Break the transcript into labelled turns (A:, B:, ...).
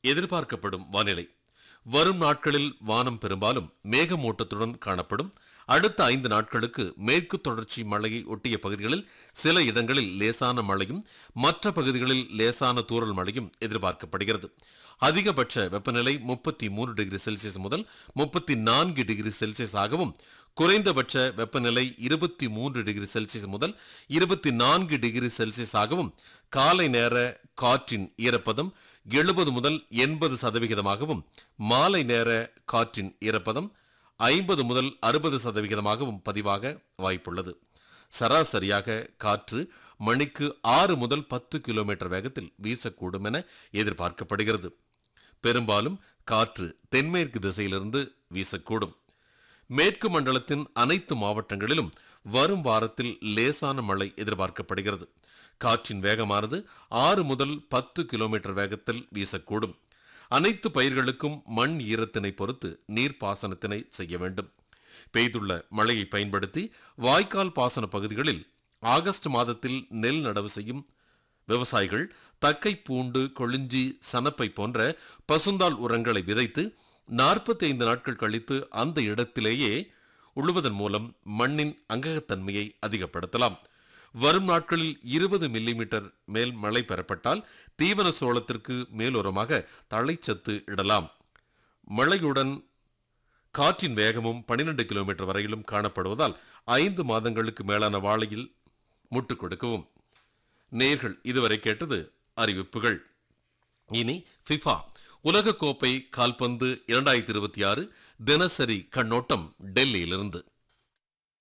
A: எதிர்பார்க்கப்படும் வானிலை வரும் நாட்களில் வானம் பெரும்பாலும் மேகமூட்டத்துடன் காணப்படும் அடுத்த ஐந்து நாட்களுக்கு மேற்கு தொடர்ச்சி மழையை ஒட்டிய பகுதிகளில் சில இடங்களில் லேசான மழையும் மற்ற பகுதிகளில் லேசான தூறல் மழையும் எதிர்பார்க்கப்படுகிறது அதிகபட்ச வெப்பநிலை முப்பத்தி மூன்று டிகிரி செல்சியஸ் முதல் முப்பத்தி நான்கு டிகிரி செல்சியஸ் ஆகவும் குறைந்தபட்ச வெப்பநிலை இருபத்தி மூன்று டிகிரி செல்சியஸ் முதல் இருபத்தி நான்கு டிகிரி செல்சியஸ் ஆகவும் காலை நேர காற்றின் ஈரப்பதம் எழுபது முதல் எண்பது சதவிகிதமாகவும் மாலை நேர காற்றின் ஈரப்பதம் ஐம்பது முதல் அறுபது சதவிகிதமாகவும் பதிவாக வாய்ப்புள்ளது சராசரியாக காற்று மணிக்கு ஆறு முதல் பத்து கிலோமீட்டர் வேகத்தில் வீசக்கூடும் என எதிர்பார்க்கப்படுகிறது பெரும்பாலும் காற்று தென்மேற்கு திசையிலிருந்து வீசக்கூடும் மேற்கு மண்டலத்தின் அனைத்து மாவட்டங்களிலும் வரும் வாரத்தில் லேசான மழை எதிர்பார்க்கப்படுகிறது காற்றின் வேகமானது ஆறு முதல் பத்து கிலோமீட்டர் வேகத்தில் வீசக்கூடும் அனைத்து பயிர்களுக்கும் மண் ஈரத்தினை பொறுத்து நீர்ப்பாசனத்தினை செய்ய வேண்டும் பெய்துள்ள மழையை பயன்படுத்தி வாய்க்கால் பாசன பகுதிகளில் ஆகஸ்ட் மாதத்தில் நெல் நடவு செய்யும் விவசாயிகள் தக்கை பூண்டு கொளிஞ்சி சனப்பை போன்ற பசுந்தாள் உரங்களை விதைத்து நாற்பத்தி ஐந்து நாட்கள் கழித்து அந்த இடத்திலேயே உழுவதன் மூலம் மண்ணின் அங்ககத்தன்மையை அதிகப்படுத்தலாம் வரும் நாட்களில் இருபது மில்லிமீட்டர் மேல் மழை பெறப்பட்டால் தீவன சோளத்திற்கு மேலுரமாக தழைச்சத்து இடலாம் மழையுடன் காற்றின் வேகமும் 12 கிலோமீட்டர் வரையிலும் காணப்படுவதால் ஐந்து மாதங்களுக்கு மேலான வாழையில் முட்டு கொடுக்கவும் நேர்கள் இதுவரை கேட்டது அறிவிப்புகள் இனி ஃபிஃபா உலகக்கோப்பை கால்பந்து இரண்டாயிரத்தி இருபத்தி ஆறு தினசரி கண்ணோட்டம் டெல்லியிலிருந்து